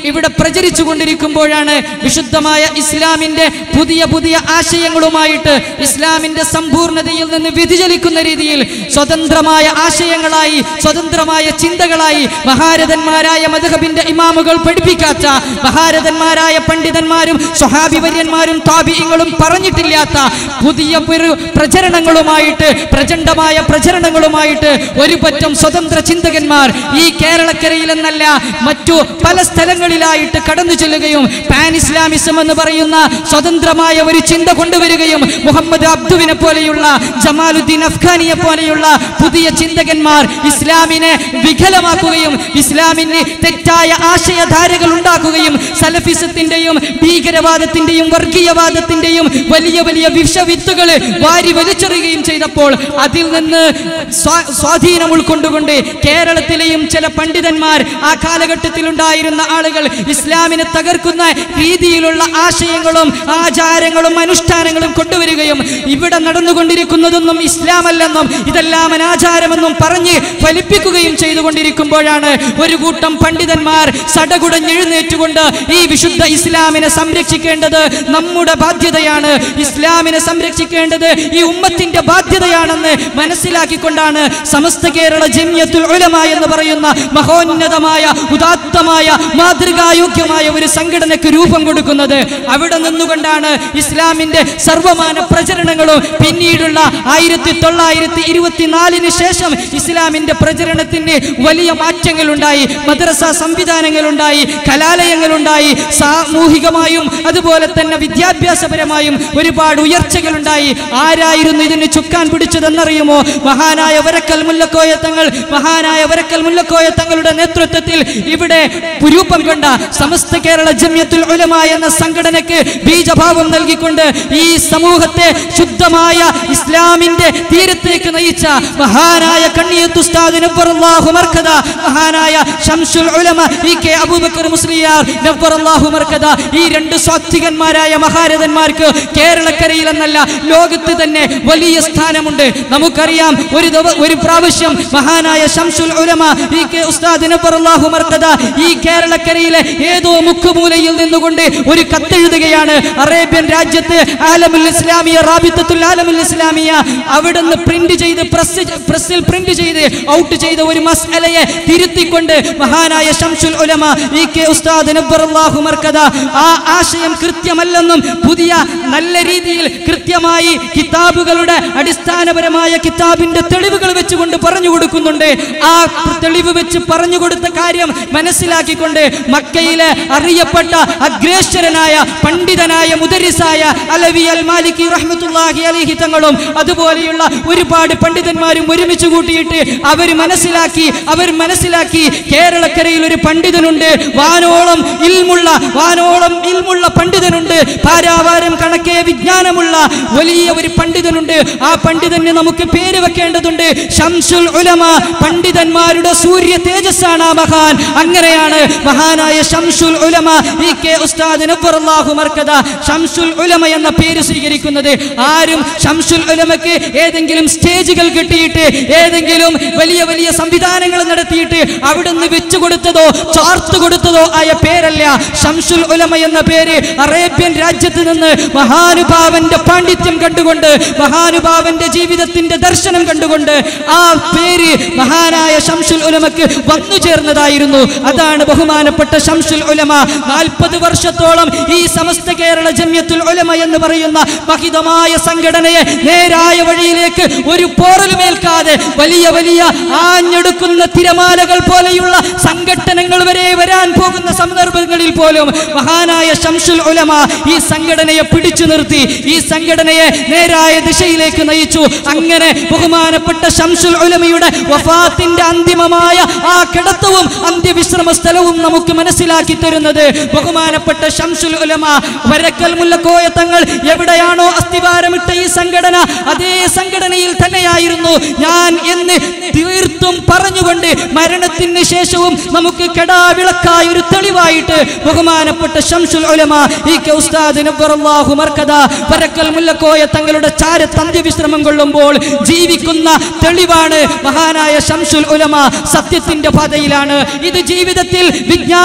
ഇവിടെ പ്രചരിച്ചു കൊണ്ടിരിക്കുമ്പോഴാണ് വിശുദ്ധമായ ഇസ്ലാമിന്റെ പുതിയ പുതിയ ആശയങ്ങളുമായിട്ട് ഇസ്ലാമിന്റെ സമ്പൂർണതയിൽ നിന്ന് വ്യതിചലിക്കുന്ന രീതിയിൽ സ്വതന്ത്രമായ ആശയങ്ങളായി സ്വതന്ത്രമായ ചിന്തകളായി മഹാരഥന്മാരായ മധുഹബിന്റെ ഇമാമുകൾ പഠിപ്പിക്കാത്ത മഹാരഥന്മാരായ പണ്ഡിതന്മാരും സ്വഹാഭിവര്യന്മാരും താപിയങ്ങളും പറഞ്ഞിട്ടില്ലാത്ത പുതിയ ഒരു പ്രചരണങ്ങളുമായിട്ട് പ്രചണ്ഡമായ പ്രചരണങ്ങളുമായിട്ട് ഒരു പറ്റം സ്വതന്ത്ര ചിന്തകന്മാർ ഈ കേരളക്കരയിൽ എന്നല്ല മറ്റു പല സ്ഥലങ്ങളിലായിട്ട് കടന്നു ചെല്ലുകയും പാൻ ഇസ്ലാമിസം എന്ന് പറയുന്ന സ്വതന്ത്രമായ ഒരു ചിന്ത കൊണ്ടുവരികയും മുഹമ്മദ് അബ്ദുവിനെ പോലെയുള്ള ജമാലുദ്ദീൻ അഫ്ഗാനിയെ പോലെയുള്ള പുതിയ ചിന്തകന്മാർ ഇസ്ലാമിനെ വികലമാക്കുകയും ഇസ്ലാമിന് തെറ്റായ ആശയധാരകൾ ഉണ്ടാക്കുകയും സലഫിസത്തിന്റെയും ഭീകരവാദത്തിന്റെയും വർഗീയവാദത്തിന്റെയും വലിയ വലിയ വിഷവിത്തുകൾ വാരി വലിച്ചെറിയുകയും ചെയ്തപ്പോൾ അതിൽ നിന്ന് സ്വാ- സ്വാധീനം ഉൾക്കൊണ്ടുകൊണ്ട് കേരളത്തിലെയും ചില പണ്ഡിതന്മാർ ആ കാലഘട്ടത്തിൽ ഉണ്ടായിരുന്ന ആളുകൾ ഇസ്ലാമിനെ തകർക്കുന്ന രീതിയിലുള്ള ആശയങ്ങളും ആചാരങ്ങളും അനുഷ്ഠാനങ്ങളും കൊണ്ടുവരികയും ഇവിടെ നടന്നുകൊണ്ടിരിക്കുന്നതൊന്നും ഇസ്ലാമല്ലെന്നും ഇതെല്ലാം അനാചാരമെന്നും പറഞ്ഞ് ഫലിപ്പിക്കുകയും ചെയ്തുകൊണ്ടിരിക്കുമ്പോഴാണ് ഒരു കൂട്ടം പണ്ഡിതന്മാർ സടകുടഞ്ഞെഴുന്നേറ്റുകൊണ്ട് ഈ വിശുദ്ധ ഇസ്ലാമിനെ സംരക്ഷിക്കേണ്ടത് നമ്മുടെ ബാധ്യതയാണ് ഇസ്ലാമിനെ സംരക്ഷിക്കേണ്ടത് ഈ ഉമ്മത്തിന്റെ ബാധ്യതയാണെന്ന് മനസ്സിലാക്കിക്കൊണ്ടാണ് സമസ്ത കേരള ജമിയത്തുൽ ഉലമ എന്ന് പറയുന്ന മഹോന്നതമായ ഉദാത്തമായ മാതൃകായോഗ്യമായ ഒരു സംഘടനയ്ക്ക് രൂപം കൊടുക്കുന്നത് അവിടെ നിന്നുകൊണ്ടാണ് ഇസ്ലാമിന്റെ സർവമാന പ്രചരണങ്ങളും പിന്നീടുള്ള ആയിരത്തി തൊള്ളായിരത്തി ഇരുപത്തിനാലിന് ശേഷം ഇസ്ലാമിന്റെ പ്രചരണത്തിന് വലിയ മാറ്റങ്ങളുണ്ടായി മദ്രസ സംവിധാനങ്ങളുണ്ടായി കലാലയങ്ങളുണ്ടായി സാമൂഹികമായും അതുപോലെ തന്നെ വിദ്യാഭ്യാസപരമായും ഒരുപാട് ഉയർച്ചകളുണ്ടായി ആരായിരുന്നു ഇതിന് ചുക്കാൻ പിടിച്ചതെന്നറിയുമോ മഹാനായ വരക്കൽ മുല്ലക്കോയ തങ്ങൾ മഹാനായ വരക്കൽ മുല്ലക്കോയ തങ്ങളുടെ നേതൃത്വത്തിൽ ഇവിടെ രൂപം കൊണ്ട സമസ്ത കേരള ജമ്യത്തുൽ ഉലമ എന്ന സംഘടനയ്ക്ക് ബീജഭാവം നൽകിക്കൊണ്ട് ഈ സമൂഹത്തെ ശുദ്ധമായ ഇസ്ലാമിന്റെ തീരത്തേക്ക് നയിച്ച മഹാനായ കണ്ണിയത്ത് ഉസ്താദ് നബ്ബറല്ലാഹു മർക്കദ മഹാനായ ശംസുൽ ഉലമ ഇ കെ അബൂബക്കർ മുസ്ലിയാർ നബ്ബറല്ലാഹു മർക്കദ ഈ രണ്ട് സ്വാത്വികന്മാരായ മഹാരഥന്മാർക്ക് കേരളക്കരയിൽ എന്നല്ല ലോകത്ത് തന്നെ വലിയ സ്ഥാനമുണ്ട് നമുക്കറിയാം ഒരു ദിവ- ഒരു പ്രാവശ്യം മഹാനായ ശംസുൽ ഉലമ ഇ കെ ഉസ്താദ് നബ്ബറല്ലാഹു മർക്കദ ഈ കേരളക്കരയിലെ ഏതോ മുക്കുമൂലയിൽ നിന്നുകൊണ്ട് ഒരു കത്തെഴുതുകയാണ് അറേബ്യൻ രാജ്യത്ത് ആലമുൽ ഇസ്ലാമിയ റാബിത്തത്തുൽ ആലമുൽ ഇസ്ലാമിയ അവിടുന്ന് പ്രിന്റ് ചെയ്ത് പ്രസ് പ്രസ്സിൽ പ്രിന്റ് ചെയ്ത് ഔട്ട് ചെയ്ത ഒരു മസ്അലയെ തിരുത്തിക്കൊണ്ട് മഹാനായ ശംസുൽ ഉലമ ഇ കെ ഉസ്താദ് നബ്ബറല്ലാഹു മർക്കദ ആ ആശയം കൃത്യമല്ലെന്നും പുതിയ നല്ല രീതിയിൽ കൃത്യമായി കിതാബുകളുടെ അടിസ്ഥാനപരമായ കിതാബിന്റെ തെളിവുകൾ വെച്ചുകൊണ്ട് പറഞ്ഞു കൊടുക്കുന്നുണ്ട് ആ തെളിവ് വെച്ച് പറഞ്ഞു കൊടുത്ത കാര്യം മനസ്സിലാക്കിക്കൊണ്ട് മക്കയിലെ അറിയപ്പെട്ട അഗ്രേശ്വരനായ പണ്ഡിതനായ മുദരിസായ അലവി അൽ മാലിക്കി റഹ്മത്തുള്ളാഹി അലൈഹി തങ്ങളും അതുപോലെയുള്ള ഒരുപാട് പണ്ഡിതന്മാരും ഒരുമിച്ച് കൂട്ടിയിട്ട് അവർ മനസ്സിലാക്കി അവർ മനസ്സിലാക്കി കേരളക്കരയിൽ ഒരു പണ്ഡിതനുണ്ട് വാനോളം ഇൽമുള്ള വാനോളം ഇൽമുള്ള പണ്ഡിതനുണ്ട് പാരാവാരം കണക്കെ വിജ്ഞാനമുള്ള വലിയ ഒരു പണ്ഡിതനുണ്ട് ആ പണ്ഡിതന് നമുക്ക് പേര് വെക്കേണ്ടതുണ്ട് ഷംസുൽ ഉലമ പണ്ഡിതന്മാരുടെ സൂര്യ തേജസ്സാണ് ആ മഹാൻ അങ്ങനെയാണ് മഹാനായ ഷംസുൽ ഉലമ ഇ കെ ഉസ്താദ് നബ്ബറല്ലാഹു മർക്കദ ഷംസുൽ ഉലമ എന്ന പേര് സ്വീകരിക്കുന്നത് ആരും ഷംസുൽ ഉലമയ്ക്ക് ഏതെങ്കിലും സ്റ്റേജുകൾ കിട്ടിയിട്ട് ഏതെങ്കിലും വലിയ വലിയ സംവിധാനങ്ങൾ നടത്തിയിട്ട് അവിടുന്ന് വെച്ചു കൊടുത്തതോ ചാർത്ത് കൊടുത്തതോ ആയ പേരല്ല ഷംസുൽ ഉലമ എന്ന പേര് അറേബ്യൻ രാജ്യത്ത് നിന്ന് മഹാനുഭാവന്റെ പാണ്ഡിത്യം കണ്ടുകൊണ്ട് മഹാനുഭാവന്റെ ജീവിതത്തിന്റെ ദർശനം കണ്ടുകൊണ്ട് ആ പേര് മഹാനായ ഷംസുൽ ഉലമക്ക് വന്നു ചേർന്നതായിരുന്നു അതാണ് ബഹുമാനപ്പെട്ട ഷംസുൽ ഉലമ നാൽപ്പത് വർഷത്തോളം ഈ സമസ്ത കേരള ജമ്യത്തുൽ ഉലമ എന്ന് പറയുന്ന മഹിതമായ സംഘടനയെ നേരായ വഴിയിലേക്ക് ഒരു പോറലുമേൽക്കാതെ വലിയ വലിയ ആഞ്ഞെടുക്കുന്ന തിരമാലകൾ പോലെയുള്ള സംഘടനകൾ വരെ വരാൻ പോകുന്ന സന്ദർഭങ്ങളിൽ പോലും മഹാനായ ഷംസുൽ ഉലമ ഈ സംഘടനയെ പിടിച്ചു നിർത്തി ഈ സംഘടനയെ നേരായ ദിശയിലേക്ക് നയിച്ചു അങ്ങനെ ബഹുമാനപ്പെട്ട ഷംസുൽ ഉലമയുടെ വഫാത്തിന്റെ അന്തിമമായ ആ കിടത്തവും അന്ത്യവിശ്രമ സ്ഥലവും നമുക്ക് മനസ്സിലാക്കി തരുന്നത് ബഹുമാനപ്പെട്ട ഷംസുൽ ഉലമ വരക്കൽ മുല്ലക്കോയ തങ്ങൾ എവിടെയാണോ അസ്ഥിവാരമിട്ട ഈ സംഘടന അതേ സംഘടനയിൽ തന്നെയായിരുന്നു ഞാൻ എന്ന് തീർത്തും പറഞ്ഞുകൊണ്ട് മരണത്തിന് ശേഷവും നമുക്ക് കെടാവിളക്കായ ഒരു തെളിവായിട്ട് ബഹുമാനപ്പെട്ട ഷംസുൽ ഉലമ ഈ കെ ഉസ്താദ് നബ്ബറല്ലാഹു മർക്കദ വരക്കൽ മുല്ലക്കോയ തങ്ങളുടെ ചാരത്ത് അന്ത്യവിശ്രമം കൊള്ളുമ്പോൾ ജീവിക്കുന്ന തെളിവാണ് മഹാനായ ഷംസുൽ ഉലമ സത്യത്തിന്റെ പാതയിലാണ് ഇത് ജീവിതത്തിൽ വിജ്ഞാന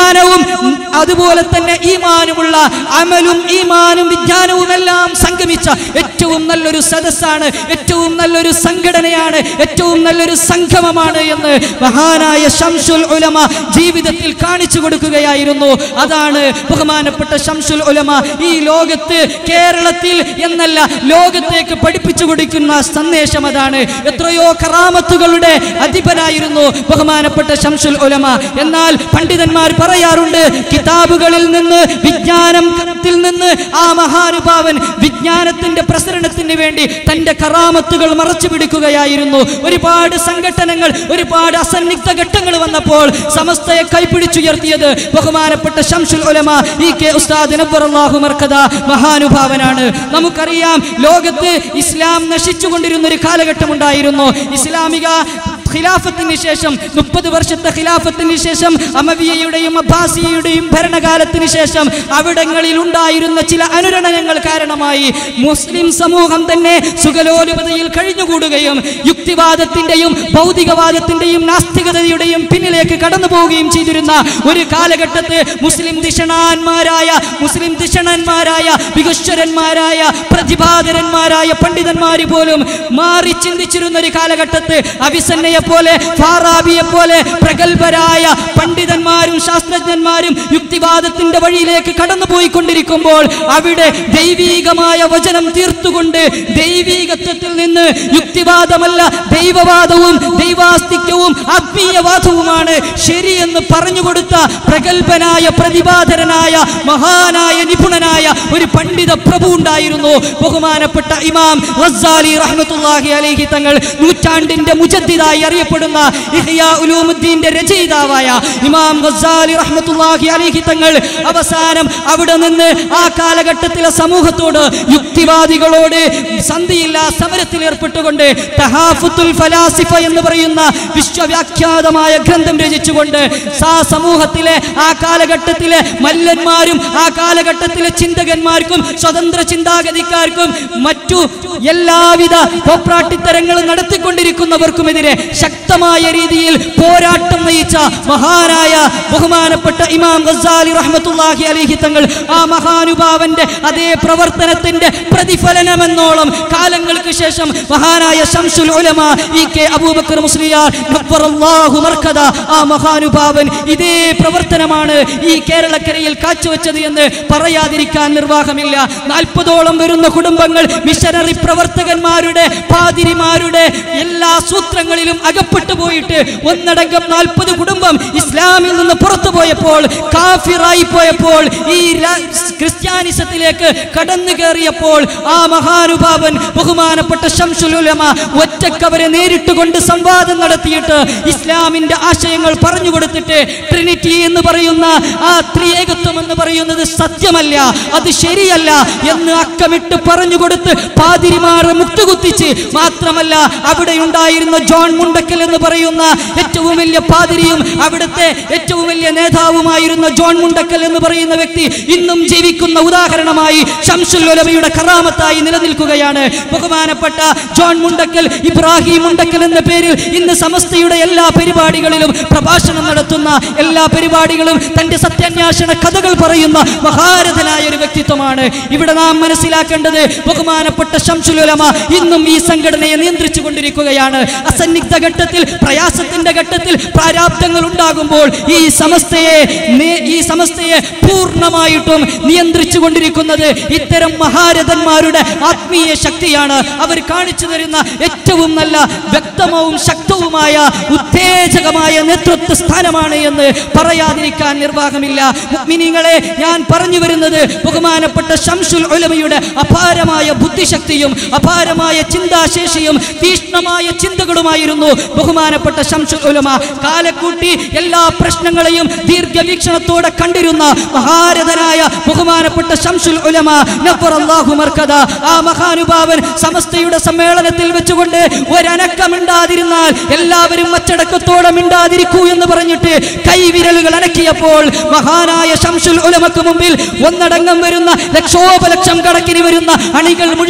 വിജ്ഞാനവും ഉം, അതുപോലെ തന്നെ ഈമാനുമുള്ള അമലും ഈമാനും വിജ്ഞാനവും എല്ലാം സംഗമിച്ച ഏറ്റവും നല്ലൊരു സദസ്സാണ് ഏറ്റവും നല്ലൊരു സംഘടനയാണ് ഏറ്റവും നല്ലൊരു സംഗമമാണ് എന്ന് മഹാനായ ഷംസുൽ ഉലമ ജീവിതത്തിൽ കാണിച്ചു കൊടുക്കുകയായിരുന്നു അതാണ് ബഹുമാനപ്പെട്ട ഷംസുൽ ഉലമ ഈ ലോകത്ത് കേരളത്തിൽ എന്നല്ല ലോകത്തേക്ക് പഠിപ്പിച്ചു കൊടുക്കുന്ന സന്ദേശം അതാണ് എത്രയോ കറാമത്തുകളുടെ അധിപനായിരുന്നു ബഹുമാനപ്പെട്ട ഷംസുൽ ഉലമ എന്നാൽ പണ്ഡിതന്മാർ പറയാറുണ്ട് കിതാബുകളിൽ നിന്ന് വിജ്ഞാനത്തിൽ നിന്ന് ആ മഹാനുഭാവൻ വിജ്ഞാനത്തിന്റെ പ്രസരണത്തിന് വേണ്ടി തന്റെ കറാമത്തുകൾ മറച്ചു പിടിക്കുകയായിരുന്നു ഒരുപാട് സംഘടനകൾ ഒരുപാട് അസന്നിഗ്ധ ഘട്ടങ്ങൾ വന്നപ്പോൾ സമസ്തയെ കൈപ്പിടിച്ചുയർത്തിയത് ബഹുമാനപ്പെട്ട ഷംസുൽ ഉലമ ഈ കെ ഉസ്താദ് നബ്ബറല്ലാഹു മർക്കദ മഹാനുഭാവനാണ് നമുക്കറിയാം ലോകത്ത് ഇസ്ലാം നശിച്ചുകൊണ്ടിരുന്ന ഒരു കാലഘട്ടമുണ്ടായിരുന്നു ഇസ്ലാമിക ഖിലാഫത്തിന് ശേഷം മുപ്പത് വർഷത്തെ ഖിലാഫത്തിന് ശേഷം അമവിയയുടെയും അബ്ബാസിയയുടെയും ഭരണകാലത്തിന് ശേഷം അവിടങ്ങളിൽ ഉണ്ടായിരുന്ന ചില അനുരണനങ്ങൾ കാരണമായി മുസ്ലിം സമൂഹം തന്നെ സുഖലോലുപതയിൽ കഴിഞ്ഞുകൂടുകയും യുക്തിവാദത്തിന്റെയും ഭൗതികവാദത്തിന്റെയും നാസ്തികതയുടെയും പിന്നിലേക്ക് കടന്നു പോവുകയും ചെയ്തിരുന്ന ഒരു കാലഘട്ടത്ത് മുസ്ലിം ദിഷണാന്മാരായ മുസ്ലിം ദിഷണന്മാരായ വികശ്വരന്മാരായ പ്രതിഭാതരന്മാരായ പണ്ഡിതന്മാര് പോലും മാറി ചിന്തിച്ചിരുന്ന ഒരു കാലഘട്ടത്ത് അവിസന്നയെ പോലെ ഫാറാബിയെ പോലെ പ്രഗത്ഭരായ പണ്ഡിതന്മാരും ശാസ്ത്രജ്ഞന്മാരും യുക്തിവാദത്തിന്റെ വഴിയിലേക്ക് കടന്നുപോയിക്കൊണ്ടിരിക്കുമ്പോൾ അവിടെ ദൈവീകമായ വചനം തീർത്തുകൊണ്ട് ദൈവീകത്വത്തിൽ നിന്ന് യുക്തിവാദമല്ല ദൈവവാദവും ദൈവാസ്തിക്യവും ആത്മീയവാദവുമാണ് ശരിയെന്ന് പറഞ്ഞുകൊടുത്ത പ്രഗത്ഭനായ പ്രതിഭാധരനായ മഹാനായ നിപുണനായ ഒരു പണ്ഡിത പ്രഭു ഉണ്ടായിരുന്നു ബഹുമാനപ്പെട്ട ഇമാം റസ്സാലി റഹ്മത്തുള്ളാഹി അലൈഹി തങ്ങൾ നൂറ്റാണ്ടിന്റെ മുജദ്ദിദായി അറിയപ്പെടുന്ന ഇഹ്യാ ഉലൂമുദ്ദീന്റെ രചയിതാവായ ഇമാം ഗസാലി റഹ്മത്തുള്ളാഹി അലൈഹി തങ്ങൾ അവസാനം അവിടെ നിന്ന് ആ കാലഘട്ടത്തിലെ സമൂഹത്തോട് യുക്തിവാദികളോട് സന്ധിയില്ല സമരത്തിൽ ഏർപ്പെട്ടുകൊണ്ട് തഹാഫുത്തുൽ ഫലാസിഫ എന്ന് പറയുന്ന വിശ്വവ്യാഖ്യാതമായ ഗ്രന്ഥം രചിച്ചുകൊണ്ട് ആ സമൂഹത്തിലെ ആ കാലഘട്ടത്തിലെ മല്ലന്മാരും ആ കാലഘട്ടത്തിലെ ചിന്തകന്മാർക്കും സ്വതന്ത്ര ചിന്താഗതിക്കാർക്കും മറ്റു എല്ലാവിധ പോപ്രാട്ടിത്തരങ്ങളും നടത്തിക്കൊണ്ടിരിക്കുന്നവർക്കുമെതിരെ ശക്തമായ രീതിയിൽ പോരാട്ടം നയിച്ച മഹാനായ ബഹുമാനപ്പെട്ട ഇമാം ഗസാലി റഹ്മത്തുള്ളാഹി അലൈഹി തങ്ങൾ ആ മഹാനുഭാവന്റെ അതേ പ്രവർത്തനത്തിന്റെ പ്രതിഫലനമെന്നോളം കാലങ്ങൾക്ക് ശേഷം മഹാനായ ശംസുൽ ഉലമ ഇ കെ അബൂബക്കർ മുസ്ലിയാർ നബ്ബറല്ലാഹു മർക്കദ ആ മഹാനുഭാവൻ ഇതേ പ്രവർത്തനമാണ് ഈ കേരളക്കരയിൽ കാഴ്ചവെച്ചത് എന്ന് പറയാതിരിക്കാൻ നിർവാഹമില്ല നാൽപ്പതോളം വരുന്ന കുടുംബങ്ങൾ മിഷനറി പ്രവർത്തകന്മാരുടെ പാതിരിമാരുടെ എല്ലാ സൂത്രങ്ങളിലും അകപ്പെട്ടു പോയിട്ട് ഒന്നടങ്കം നാൽപ്പത് കുടുംബം ഇസ്ലാമിൽ നിന്ന് പുറത്തു പോയപ്പോൾ കാഫിറായി പോയപ്പോൾ ഈ രാ- ക്രിസ്ത്യാനിസത്തിലേക്ക് കടന്നു കയറിയപ്പോൾ ആ മഹാനുഭാവൻ ബഹുമാനപ്പെട്ട ശംസുലുലമ ഒറ്റക്കവരെ നേരിട്ട് കൊണ്ട് സംവാദം നടത്തിയിട്ട് ഇസ്ലാമിന്റെ ആശയങ്ങൾ പറഞ്ഞു കൊടുത്തിട്ട് ട്രിനിറ്റി എന്ന് പറയുന്ന ആ ത്രിയേകത്വം എന്ന് പറയുന്നത് സത്യമല്ല അത് ശരിയല്ല എന്ന് അക്കമിട്ട് പറഞ്ഞു കൊടുത്ത് പാതിരിമാരെ മുട്ടുകുത്തിച്ച് മാത്രമല്ല അവിടെ ഉണ്ടായിരുന്ന ജോൺ മുണ്ടക്കൽ എന്ന് പറയുന്ന ഏറ്റവും വലിയ പാതിരിയും അവിടുത്തെ ഏറ്റവും വലിയ നേതാവുമായിരുന്ന ജോൺ മുണ്ടക്കൽ എന്ന് പറയുന്ന വ്യക്തി ഇന്നും ജീവിക്കുന്ന ഉദാഹരണമായി ഷംസുൽ ഉലമയുടെ കറാമത്തായി നിലനിൽക്കുകയാണ് ബഹുമാനപ്പെട്ട ജോൺ മുണ്ടക്കൽ ഇബ്രാഹിം മുണ്ടക്കൽ എന്ന പേരിൽ ഇന്ന് സമസ്തയുടെ എല്ലാ പരിപാടികളിലും പ്രഭാഷണം നടത്തുന്ന എല്ലാ പരിപാടികളും തന്റെ സത്യാന്വേഷണ കഥകൾ പറയുന്ന മഹാരഥനായ ഒരു വ്യക്തിത്വമാണ് ഇവിടെ നാം മനസ്സിലാക്കേണ്ടത് ബഹുമാനപ്പെട്ട ഷംസുലുലമ ഇന്നും ഈ സംഘടനയെ നിയന്ത്രിച്ചു കൊണ്ടിരിക്കുകയാണ് അസന്നിഗ്ധ ഘട്ടത്തിൽ പ്രയാസത്തിന്റെ ഘട്ടത്തിൽ പ്രാരാബ്ദങ്ങൾ ഉണ്ടാകുമ്പോൾ ഈ സമസ്തയെ നേ- ഈ സമസ്തയെ പൂർണ്ണമായിട്ടും നിയന്ത്രിച്ചു കൊണ്ടിരിക്കുന്നത് ഇത്തരം മഹാരഥന്മാരുടെ ആത്മീയ ശക്തിയാണ് അവർ കാണിച്ചു തരുന്ന ഏറ്റവും നല്ല വ്യക്തവും ശക്തവുമായ ഉത്തേജകമായ നേതൃത്വ സ്ഥാനമാണ് എന്ന് പറയാതിരിക്കാൻ നിർവാഹമില്ല മുഅ്മിനീങ്ങളെ ഞാൻ പറഞ്ഞു വരുന്നത് ബഹുമാനപ്പെട്ട ഷംസുൽ ഉലമയുടെ അപാരമായ ബുദ്ധിശക്തിയും അപാരമായ ചിന്താശേഷിയും തീഷ്ണമായ ചിന്തകളുമായിരുന്നു ബഹുമാനപ്പെട്ട ഷംസുൽ ഉലമ കാലക്കൂട്ടി എല്ലാ പ്രശ്നങ്ങളെയും ദീർഘവീക്ഷണത്തോടെ കണ്ടിരുന്ന മഹാരഥനായ ബഹുമാനപ്പെട്ട ഷംസുൽ ഉലമ നബ്ബറല്ലാഹു മർക്കദ ആ മഹാനുഭാവൻ സമസ്തയുടെ സമ്മേളനത്തിൽ വെച്ചുകൊണ്ട് ഒരനക്കമിണ്ടാതിരുന്നാൽ എല്ലാവരും അച്ചടക്കത്തോടെ മിണ്ടാതിരിക്കൂ എന്ന് പറഞ്ഞിട്ട് കൈവിരലുകൾ അനക്കിയപ്പോൾ മഹാനായ ഷംസുൽ ഉലമക്ക് മുമ്പിൽ ഒന്നടങ്കം വരുന്ന ലക്ഷോപലക്ഷം കണക്കിന് വരുന്ന അണികൾ മുഴുവൻ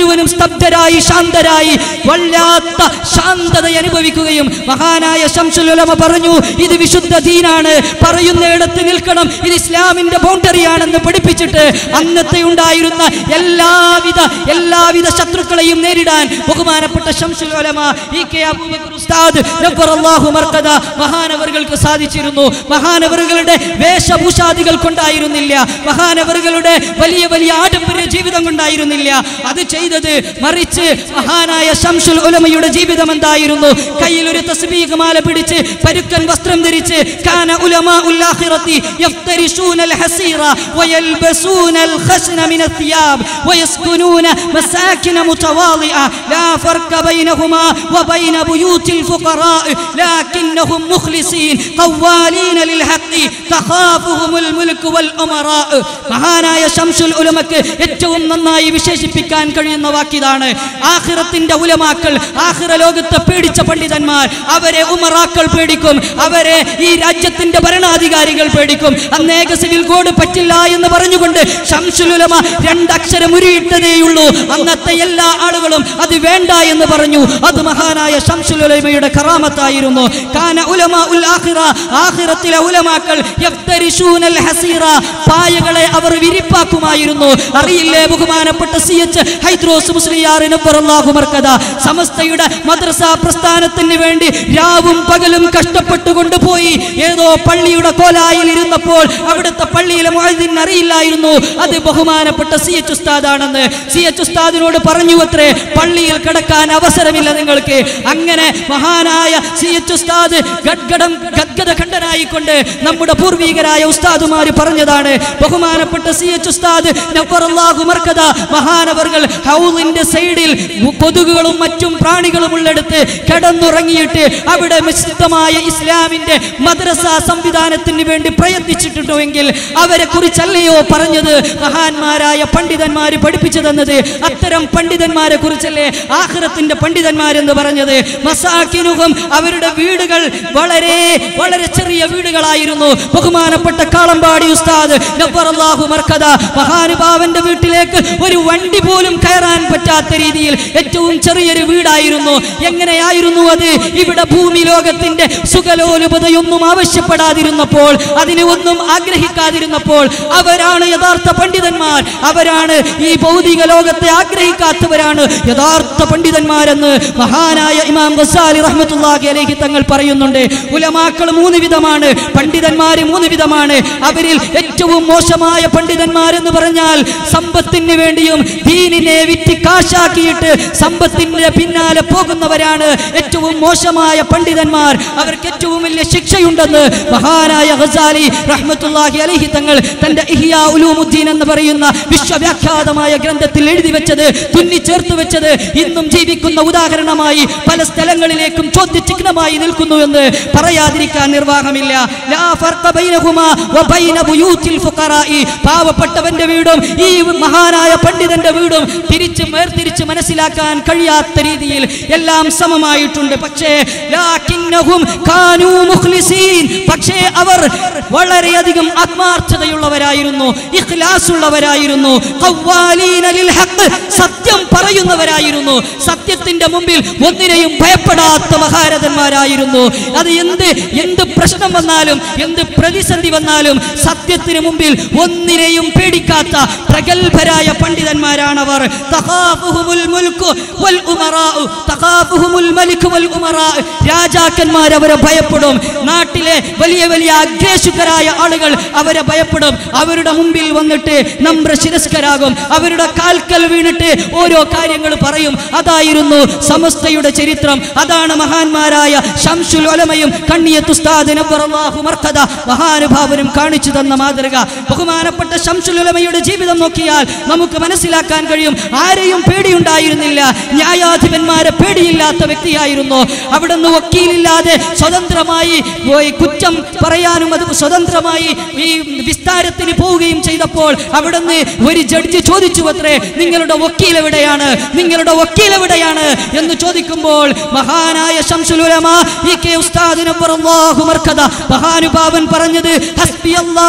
മുഴുവനും സ്തബ്ധരായി ശാന്തരായി വല്ലാത്ത ശാന്തത അനുഭവിക്കുകയും മഹാനായ ശംസുലുലമ പറഞ്ഞു ഇത് വിശുദ്ധ ദീനാണ് പറയുന്നിടത്ത് നിൽക്കണം ഇത് ഇസ്ലാമിന്റെ ബൗണ്ടറിയാണെന്ന് പഠിപ്പിച്ചിട്ട് അന്നത്തെ ഉണ്ടായിരുന്ന എല്ലാവിധ എല്ലാവിധ ശത്രുക്കളെയും നേരിടാൻ ബഹുമാനപ്പെട്ട ശംസുലുലമ ഇ കെ അബൂബക്കർ ഉസ്താദ് നബ്ബറല്ലാഹു മർക്കദ മഹാനവറുകൾക്ക് സാധിച്ചിരുന്നു മഹാനവറുകളുടെ വേഷഭൂഷാദികൾ കൊണ്ടായിരുന്നില്ല മഹാനവറുകളുടെ വലിയ വലിയ ആഡംബര ജീവിതം കൊണ്ടായിരുന്നില്ല അത് ചെയ്തത് മറിച്ച് മഹാനായ ശംസുൽ ഉലമയുടെ ജീവിതം എന്തായിരുന്നു കയ്യിൽ ഒരു തസ്ബീഹ് മാല പിടിച്ച് പരുക്കൻ വസ്ത്രം ധരിച്ച് കാന ഉലമാ ഉല്ലാഖിറത്തി യഫ്തരിശൂന الحسير ويلبسون الخشن من الثياب ويسكنون مساكن متواضعة لا فرق بينهما وبين بيوت الفقراء لكنهم مخلصين قوالين للحق تخافهم الملك والأمراء മഹാനായ ഷംസുൽ ഉലമക്ക് ഏറ്റവും നന്നായി വിശേഷിപ്പിക്കാൻ കഴിയുന്ന വാക്കിതാണ് ആഖിറത്തിന്റെ ഉലമാക്കൾ ആഖിറ ലോകത്തെ പേടിച്ച പണ്ഡിതന്മാർ അവരെ ഉമറാക്കൾ പേടിക്കും അവരെ ഈ രാജ്യത്തിന്റെ ഭരണാധികാരികൾ പേടിക്കും അന്നേക സിവിൽ കോഡ് പറ്റില്ല എന്ന് പറഞ്ഞുകൊണ്ട് ഷംസുൽ ഉലമ രണ്ടക്ഷരം ഉരുയിട്ടതേയുള്ളൂ അന്നത്തെ എല്ലാ ആളുകളും അത് വേണ്ട എന്ന് പറഞ്ഞു അത് മഹാനായ ഷംസുൽ ഉലമയുടെ കറാമത്തായിരുന്നു കാന ഉലമ ഉൽ ആഖിറ ആഖിറത്തിലെ ഉലമാക്കൾ യഫ്തരിശൂനൽ ഹസീറ പായകളെ അവർ വിരിപ്പാക്കുമായിരുന്നു അറിയില്ലേ ബഹുമാനപ്പെട്ട സി എച്ച് ഹൈദ്രോസ് മുസ്ലിയാറിന് മർക്കഥ സമസ്തയുടെ മദ്രസ പ്രസ്ഥാനത്തിന് വേണ്ടി രാവും പകലും കഷ്ടപ്പെട്ടുകൊണ്ട് പോയി ഏതോ പള്ളിയുടെ കോലായിൽ ഇരുന്നപ്പോൾ അവിടുത്തെ പള്ളിയിലെ മുഅദ്ദിൻ അറിയില്ലായിരുന്നു അത് ബഹുമാനപ്പെട്ട സി എച്ച് ഉസ്താദാണെന്ന് സി എച്ച് ഉസ്താദിനോട് പറഞ്ഞു അത്രേ പള്ളിയിൽ കിടക്കാൻ അവസരമില്ല നിങ്ങൾക്ക് അങ്ങനെ മഹാനായ സി എച്ച് ഉസ്താദ് ഗദ്ഗടം ഗദ്ഗത ഖണ്ഡനായിക്കൊണ്ട് നമ്മുടെ പൂർവികരായ ഉസ്താദുമാര് പറഞ്ഞതാണ് ബഹുമാനപ്പെട്ട സി എച്ച് ഉസ്താദ് നബ്ബറല്ലാഹു മർക്കദ മഹാനവർകൾ ഹൗലിന്റെ സൈഡിൽ കൊതുകുകളും മറ്റും പ്രാണികളും ഉള്ളിടത്ത് കിടന്നുറങ്ങിയിട്ട് അവിടെ വിശുദ്ധമായ ഇസ്ലാമിന്റെ മദ്രസ സംവിധാനത്തിന് വേണ്ടി പ്രയത്നിച്ചിട്ടുണ്ടെങ്കിൽ അവരെ കുറിച്ചല്ലയോ പറഞ്ഞത് മഹാന്മാരായ പണ്ഡിതന്മാര് പഠിപ്പിച്ചു തന്നത് അത്തരം പണ്ഡിതന്മാരെ കുറിച്ചല്ലേ ആഖിറത്തിന്റെ പണ്ഡിതന്മാരെന്ന് പറഞ്ഞത് മസാക്കിനുഹം അവരുടെ വീടുകൾ വളരെ വളരെ ചെറിയ വീടുകളായിരുന്നു ബഹുമാനപ്പെട്ട കാളമ്പാടി ഉസ്താദ് നബ്ബറല്ലാഹു മർക്കദ മഹാനുഭാവന്റെ വീട്ടിലേക്ക് ഒരു വണ്ടി പോലും കയറാൻ പറ്റാത്ത രീതിയിൽ ഏറ്റവും ചെറിയൊരു വീടായിരുന്നു എങ്ങനെയായിരുന്നു അത് ഇവിടെ ഭൂമി ലോകത്തിന്റെ സുഖലോലുപതയൊന്നും ആവശ്യപ്പെടാതിരുന്നപ്പോൾ അതിന് ഒന്നും ആഗ്രഹിക്കാതിരുന്നപ്പോൾ അവരാണ് യഥാർത്ഥ പണ്ഡിതന്മാർ അവരാണ് ഈ ഭൗതിക ലോകത്തെ ആഗ്രഹിക്കാത്തവരാണ് യഥാർത്ഥ പണ്ഡിതന്മാരെന്ന് മഹാനായ ഇമാം ഗസാലി റഹ്മത്തുള്ളാഹി അലൈഹി തങ്ങൾ പറയുന്നുണ്ട് ഉലമാക്കൾ മൂന്ന് വിധമാണ് പണ്ഡിതന്മാര് മൂന്ന് വിധമാണ് അവരിൽ ഏറ്റവും മോശമായ പണ്ഡിതന്മാരെന്ന് പറഞ്ഞാൽ സമ്പത്തിന് വേണ്ടിയും ദീനിനെ വിറ്റ് കാശാക്കിയിട്ട് സമ്പത്തിന്റെ പിന്നാലെ പോകുന്നവരാണ് ഏറ്റവും മോശമായ പണ്ഡിതന്മാർ അവർക്ക് ഏറ്റവും വലിയ ശിക്ഷയുണ്ടെന്ന് മഹാനായ ഗസാലി റഹ്മത്തുള്ളാഹി അലൈഹി തങ്ങൾ തന്റെ ഇഹ്യാ ഉലൂമുദ്ദീൻ എന്ന് പറയുന്ന വിശ്വവ്യാഖ്യാതമായ ഗ്രന്ഥത്തിൽ എഴുതി വെച്ചത് തുന്നി ചേർത്ത് വെച്ചത് ഇന്നും ജീവിക്കുന്ന ഉദാഹരണമായി പല സ്ഥലങ്ങളിലേക്കും ചോദ്യചിഹ്നമായി നിൽക്കുന്നു എന്ന് പറയാതിരിക്കാൻ നിർവാഹമില്ല ലാ ഫർഖ ബൈനഹുമാ വബൈന ബുയൂത്തിൽ ഫുഖറാഇ പാവപ്പെട്ടവന്റെ വീടും ഈ മഹാനായ പണ്ഡിതന്റെ വീടും തിരിച്ച് വേർതിരിച്ച് മനസ്സിലാക്കാൻ കഴിയാത്ത രീതിയിൽ എല്ലാം സമമായിട്ടുണ്ട് പക്ഷേ ലാകിന്നഹും കാനൂ മുഖ്ലിസീൻ പക്ഷേ അവർ വളരെയധികം ആത്മാർത്ഥതയുള്ളവരായിരുന്നു ഇഖ്ലാസ് ഉള്ളവരായിരുന്നു ഖവ്വാലീന ലിൽ ഹഖ് സത്യം പറയുന്നവരായിരുന്നു സത്യത്തിന്റെ മുമ്പിൽ ഒന്നിനെയും ഭയപ്പെടാത്ത മഹാരഥന്മാരായിരുന്നു അത് എന്ത് എന്ത് പ്രശ്നം വന്നാലും എന്ത് പ്രതിസന്ധി വന്നാലും സത്യത്തിന് മുമ്പിൽ ഒന്നിനെയും പേടിക്കാത്ത പ്രഗത്ഭരായ പണ്ഡിതന്മാരാണവർ തഖാഫുഹുമുൽ മുൽക്കു വൽ ഉമറാഉ തഖാഫുഹുമുൽ മലിക് വൽ ഉമറാ രാജാക്കന്മാർ അവരെ ഭയപ്പെടും നാട്ടിലെ വലിയ വലിയ അഗ്രേസുകരായ ആളുകൾ അവരെ ഭയപ്പെടും അവരുടെ മുമ്പിൽ വന്നിട്ട് നമ്ര ശിരസ്കരാകും അവരുടെ കാൽക്കൽ വീണിട്ട് ഓരോ കാര്യങ്ങൾ പറയും അതായിരുന്നു സമസ്തയുടെ ചരിത്രം അതാണ് മഹാന്മാരായ ഷംസുൽ ഒലമയും കണ്ണിയത്ത് ഉസ്താദ് നബ്ബറല്ലാഹു മർക്കദ മഹാനുഭാവനും കാണിച്ചു തന്ന മാതൃക ബഹുമാനപ്പെട്ട ഷംസുൽ ഉലമയുടെ ജീവിതം നോക്കിയാൽ നമുക്ക് മനസ്സിലാക്കാൻ കഴിയും ആരെയും പേടിയുണ്ടായിരുന്നില്ല ന്യായാധിപന്മാരെ പേടിയില്ലാത്ത വ്യക്തിയായിരുന്നു അവിടുന്ന് വക്കീലില്ലാതെ സ്വതന്ത്രമായി പോയി കുറ്റം പറയാനും അത് സ്വതന്ത്രമായി ഈ വിസ്താരത്തിന് പോവുകയും ചെയ്തപ്പോൾ അവിടുന്ന് ഒരു ജഡ്ജി ചോദിച്ചു അത്രേ നിങ്ങളുടെ വക്കീൽ എവിടെയാണ് നിങ്ങളുടെ വക്കീൽ എവിടെയാണ് എന്ന് ചോദിക്കുമ്പോൾ മഹാനായ ശംസുലുലമ ഇ കെ ഉസ്താദിന് മർക്കദ മഹാനുഭാവൻ പറഞ്ഞത് ഹസ്ബി അല്ലാഹു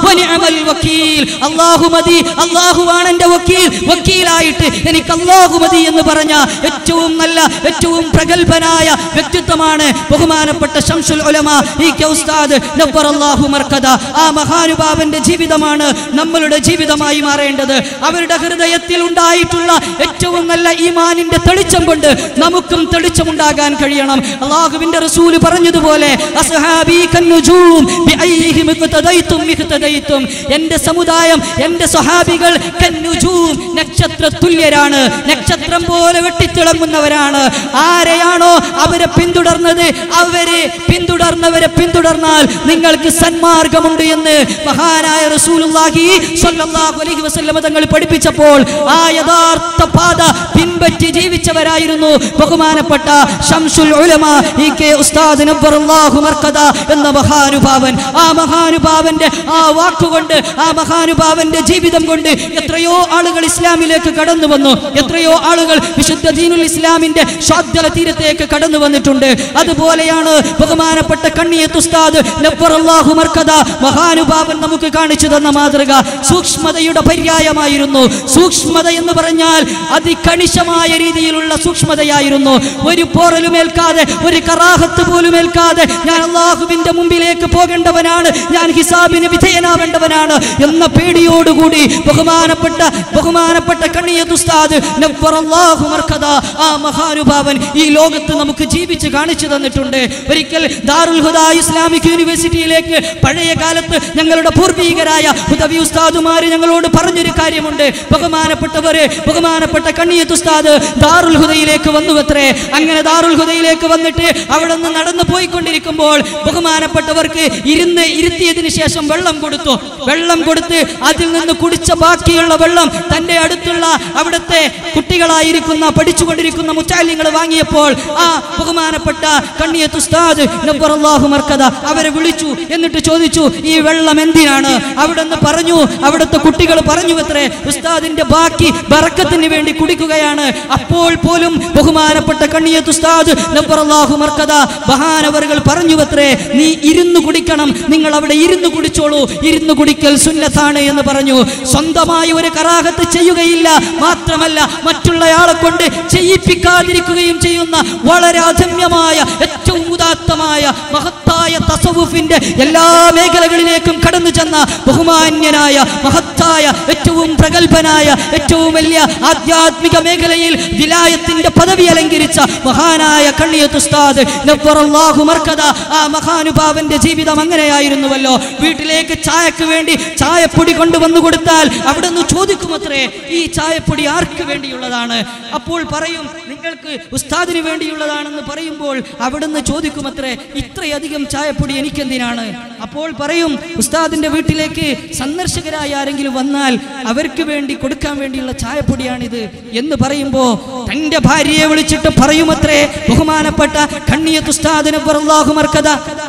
വനിഅമൽ വക്കീൽ അല്ലാഹു മതി അല്ലാഹുവാണ് എൻ്റെ വക്കീൽ വക്കീലായിട്ട് എനിക്ക് അല്ലാഹു മതി എന്ന് പറഞ്ഞ ഏറ്റവും നല്ല ഏറ്റവും പ്രഗത്ഭനായ വ്യക്തിത്വമാണ് ബഹുമാനപ്പെട്ട ശംസുൽ ഉലമ ഈ കെ ഉസ്താദ് നബ്ബറല്ലാഹു മർക്കദ ആ മഹാനുഭാവന്റെ ജീവിതമാണ് നമ്മളുടെ ജീവിതമായി മാറേണ്ടത് അവരുടെ ഹൃദയത്തിൽ ഉണ്ടായിട്ടുള്ള ഏറ്റവും നല്ല ഈമാനിന്റെ തെളിച്ചം കൊണ്ട് നമുക്കും തെളിച്ചമുണ്ടാകാൻ കഴിയണം അള്ളാഹുവിന്റെ റസൂല് പറഞ്ഞതുപോലെ അസ്ഹാബി കന്നുജൂം ബിഅയ്യിഹിം ഇഖ്തദൈതും ഇഖ്തദൈതും എന്റെ സമുദായം എന്റെ സ്വഹാബികൾ കന്നുജൂം നക്ഷത്ര തുല്യരാണ് നക്ഷത്രം പോലെ വെട്ടിത്തിളങ്ങുന്നവരാണ് ആരെയാണോ അവരെ പിന്തുടർന്നത് അവരെ പിന്തുടർന്നവരെ പിന്തുടർന്നാൽ നിങ്ങൾക്ക് സന്മാർഗമുണ്ട് എന്ന് മഹാനായ റസൂലുള്ളാഹി സ്വല്ലല്ലാഹു അലൈഹി വസല്ലമ തങ്ങൾ പഠിപ്പിച്ചപ്പോൾ ആ യഥാർത്ഥ പാത പിൻപറ്റി ജീവിച്ചവരായിരുന്നു ബഹുമാനപ്പെട്ട ശംസുൽ ഉലമ ഇ കെ ഉസ്താദ് നബ്ബറല്ലാഹു മർക്കദ എന്ന മഹാനുഭാവൻ ആ മഹാനുഭാവന്റെ ആ വാക്കുകൊണ്ട് ആ മഹാനുഭാവന്റെ ജീവിതം കൊണ്ട് എത്രയോ ആളുകൾ ഇസ്ലാമിലേക്ക് കടന്നു വന്നു എത്രയോ ആളുകൾ വിശുദ്ധ ദീനുൽ ഇസ്ലാമിന്റെ ശ്വാദ്ദല തീരത്തേക്ക് കടന്നു വന്നിട്ടുണ്ട് അതുപോലെയാണ് ബഹുമാനപ്പെട്ട കണ്ണിയത്ത് ഉസ്താദ് നബ്ബറല്ലാഹു മർക്കദ മഹാനുഭാവൻ നമുക്ക് കാണിച്ചു തന്ന മാതൃക സൂക്ഷ്മതയുടെ പര്യായമായിരുന്നു സൂക്ഷ്മത എന്ന് പറഞ്ഞാൽ അതികണിശമായ രീതിയിലുള്ള സൂക്ഷ്മതയായിരുന്നു ഒരു പോറലുമേൽക്കാതെ ഒരു കറാഹത്ത് പോലും ഏൽക്കാതെ ഞാൻ അള്ളാഹുവിന്റെ മുമ്പിലേക്ക് പോകേണ്ടവനാണ് ഞാൻ ഹിസാബിന് വിധേയനാവേണ്ടവനാണ് എന്ന പേടിയോടുകൂടി ബഹുമാനപ്പെട്ട ബഹുമാനപ്പെട്ട കണ്ണിയത്ത് ഉസ്താദ് നബ്ബറല്ലാഹു മർക്കദ ആ മഹാനുഭാവൻ ഈ ലോകത്ത് നമുക്ക് ജീവിച്ച് കാണിച്ചു തന്നിട്ടുണ്ട് ഒരിക്കൽ ദാറുൽ ഹുദ ഇസ്ലാമിക് യൂണിവേഴ്സിറ്റിയിലേക്ക് പഴയ കാലത്ത് ഞങ്ങളുടെ പൂർവീകരായ ഹുദവി ഉസ്താദുമാര് ഞങ്ങളോട് പറഞ്ഞൊരു കാര്യമുണ്ട് ബഹുമാനപ്പെട്ടവര് ബഹുമാനപ്പെട്ട കണ്ണിയത്ത് ഉസ്താദ് ദാറുൽ ഹുദയിലേക്ക് വന്നുവത്രേ അങ്ങനെ ദാറുൽ ഹുദയിലേക്ക് വന്നിട്ട് അവിടെ നിന്ന് നടന്നു പോയിക്കൊണ്ടിരിക്കുമ്പോൾ ബഹുമാനപ്പെട്ടവർക്ക് ഇരുന്ന് ഇരുത്തിയതിനു ശേഷം വെള്ളം കൊടുത്തു വെള്ളം കൊടുത്ത് അതിൽ നിന്ന് കുടിച്ച ബാക്കിയുള്ള വെള്ളം തന്റെ അടുത്തുള്ള അവിടുത്തെ കുട്ടികളായിരിക്കുന്ന പഠിച്ചുകൊണ്ടിരിക്കുന്ന മുച്ചാല്യങ്ങൾ വാങ്ങിയപ്പോൾ ആ ബഹുമാനപ്പെട്ട കണ്ണിയത്ത് ഉസ്താദ് നബ്ബറല്ലാഹു മർക്കദ അവരെ വിളിച്ചു എന്നിട്ട് ചോദിച്ചു ഈ വെള്ളം എന്തിനാണ് അവിടെ നിന്ന് പറഞ്ഞു അവിടുത്തെ കുട്ടികൾ പറഞ്ഞു അത്രേ ഉസ്താദിന്റെ ബാക്കി ബറക്കത്തിന് വേണ്ടി കുടിക്കുകയാണ് അപ്പോൾ പോലും ബഹുമാനപ്പെട്ട കണ്ണിയത്ത് ഉസ്താദ് നബ്ബറല്ലാഹു മർക്കദ മഹാനവറുകൾ പറഞ്ഞു അത്രേ നീ ഇരുന്ന് കുടിക്കണം നിങ്ങൾ അവിടെ ഇരുന്ന് കുടിച്ചോളൂ ഇരുന്ന് കുടിക്കൽ സുന്നത്താണ് എന്ന് പറഞ്ഞു സ്വന്തമായി ഒരു കറാഹത്ത് ചെയ്യുകയില്ല മാത്രമല്ല മറ്റുള്ളയാളെ കൊണ്ട് ചെയ്യിപ്പിക്കാതിരിക്കുകയും ചെയ്യുന്ന വളരെ അധമ്യമായ ഏറ്റവും ഉദാത്തമായ മഹത്തായ തസവുഫിന്റെ എല്ലാ മേഖലകളിലേക്കും കടന്നു ചെന്ന ബഹുമാന്യനായ മഹത്തായ ഏറ്റവും പ്രഗത്ഭനായ ഏറ്റവും വലിയ ആധ്യാത്മിക മേഖലയിൽ വിലായത്തിന്റെ പദവി അലങ്കരിച്ച മഹാനായ കണ്ണിയത്ത് ഉസ്താദ് നബ്ബറല്ലാഹു മർക്കദ ആ മഹാനുഭാവന്റെ ജീവിതം അങ്ങനെയായിരുന്നുവല്ലോ വീട്ടിലേക്ക് ചായക്ക് വേണ്ടി ചായപ്പൊടി കൊണ്ടുവന്നു കൊടുത്താൽ അവിടെ നിന്ന് ചോദിക്കുമത്രേ ഈ ചായപ്പൊടി ആർക്ക് വേണ്ടിയുള്ളതാണ് അപ്പോൾ പറയും നിങ്ങൾക്ക് ഉസ്താദിന് വേണ്ടിയുള്ളതാണെന്ന് പറയുമ്പോൾ അവിടുന്ന് ചോദിക്കുമത്രേ ഇത്രയധികം ചായപ്പൊടി എനിക്കെന്തിനാണ് അപ്പോൾ പറയും ഉസ്താദിന്റെ വീട്ടിലേക്ക് സന്ദർശകരായ ആരെങ്കിലും വന്നാൽ അവർക്ക് വേണ്ടി കൊടുക്കാൻ വേണ്ടിയുള്ള ചായപ്പൊടിയാണിത് എന്ന് പറയുമ്പോ തന്റെ ഭാര്യയെ വിളിച്ചിട്ട് പറയുമത്രേ ബഹുമാനപ്പെട്ട കണ്ണിയത്ത് ഉസ്താദിന് മർക്കഥ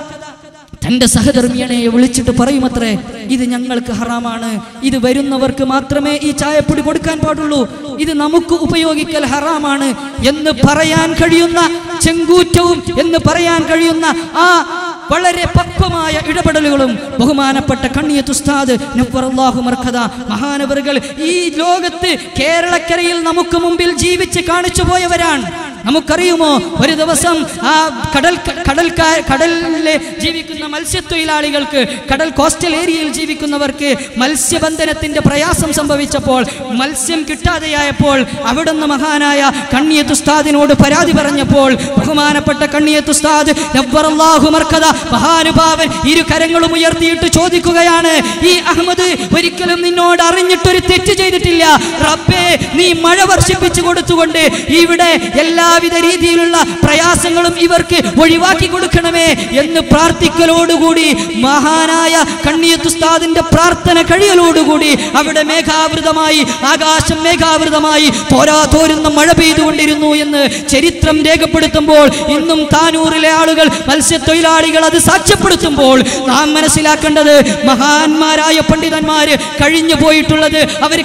തന്റെ സഹധർമ്മിയനെ വിളിച്ചിട്ട് പറയുമത്രേ ഇത് ഞങ്ങൾക്ക് ഹറാമാണ് ഇത് വരുന്നവർക്ക് മാത്രമേ ഈ ചായപ്പൊടി കൊടുക്കാൻ പാടുള്ളൂ ഇത് നമുക്ക് ഉപയോഗിക്കൽ ഹറാമാണ് എന്ന് പറയാൻ കഴിയുന്ന ചെങ്കൂറ്റവും എന്ന് പറയാൻ കഴിയുന്ന ആ വളരെ പക്വമായ ഇടപെടലുകളും ബഹുമാനപ്പെട്ട കണ്ണിയത്ത് ഉസ്താദ് നബ്ബറല്ലാഹു മർഖദ മഹാനവറുകൾ ഈ ലോകത്ത് കേരളക്കരയിൽ നമുക്ക് മുമ്പിൽ ജീവിച്ച് കാണിച്ചു പോയവരാണ് നമുക്കറിയുമോ ഒരു ദിവസം ആ കടൽ കടൽ കടലിലെ ജീവിക്കുന്ന മത്സ്യത്തൊഴിലാളികൾക്ക് കടൽ കോസ്റ്റൽ ഏരിയയിൽ ജീവിക്കുന്നവർക്ക് മത്സ്യബന്ധനത്തിന്റെ പ്രയാസം സംഭവിച്ചപ്പോൾ മത്സ്യം കിട്ടാതെയായപ്പോൾ അവിടുന്ന് മഹാനായ കണ്ണിയത്ത് ഉസ്താദിനോട് പരാതി പറഞ്ഞപ്പോൾ ബഹുമാനപ്പെട്ട കണ്ണിയത്ത് ഉസ്താദ് നബ്ബറല്ലാഹു മർക്കദ മഹാനുഭാവൻ ഇരു കരങ്ങളും ഉയർത്തിയിട്ട് ചോദിക്കുകയാണ് ഈ അഹമ്മദ് ഒരിക്കലും നിന്നോട് അറിഞ്ഞിട്ടൊരു തെറ്റ് ചെയ്തിട്ടില്ല റബ്ബേ നീ മഴ വർഷിപ്പിച്ചു കൊടുത്തുകൊണ്ട് ഇവിടെ എല്ലാവിധ രീതിയിലുള്ള പ്രയാസങ്ങളും ഇവർക്ക് ഒഴിവാക്കി കൊടുക്കണമേ എന്ന് പ്രാർത്ഥിക്കലോടുകൂടി മഹാനായ കണ്ണിയത്തുസ്താദിന്റെ പ്രാർത്ഥന കഴിയലോടുകൂടി അവിടെ മേഘാവൃതമായി ആകാശം മേഘാവൃതമായി തോരാ തോരുന്ന മഴ പെയ്തുകൊണ്ടിരുന്നു എന്ന് ചരിത്രം രേഖപ്പെടുത്തുമ്പോൾ ഇന്നും താനൂറിലെ ആളുകൾ മത്സ്യത്തൊഴിലാളികൾ അത് സാക്ഷ്യപ്പെടുത്തുമ്പോൾ നാം മനസ്സിലാക്കേണ്ടത് മഹാന്മാരായ പണ്ഡിതന്മാര് കഴിഞ്ഞു പോയിട്ടുള്ളത് അവർ കാണിച്ചു